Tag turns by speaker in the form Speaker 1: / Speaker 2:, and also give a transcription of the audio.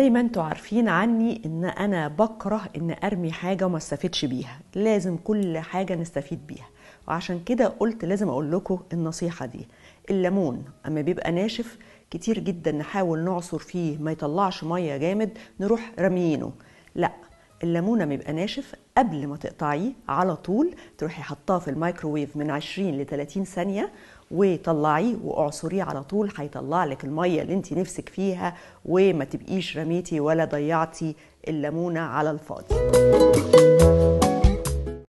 Speaker 1: زي ما انتوا عارفين عني ان انا بكره ان ارمي حاجه وما استفدش بيها لازم كل حاجه نستفيد بيها وعشان كده قلت لازم اقول لكم النصيحه دي الليمون اما بيبقى ناشف كتير جدا نحاول نعصر فيه ما يطلعش ميه جامد نروح راميينه لا الليمون لما يبقى ناشف قبل ما تقطعيه على طول تروحي حطاه في الميكروويف من 20 ل 30 ثانيه وطلعيه واعصريه على طول هيطلع لك الميه اللي انت نفسك فيها وما تبقيش رميتي ولا ضيعتي الليمونه على الفاضي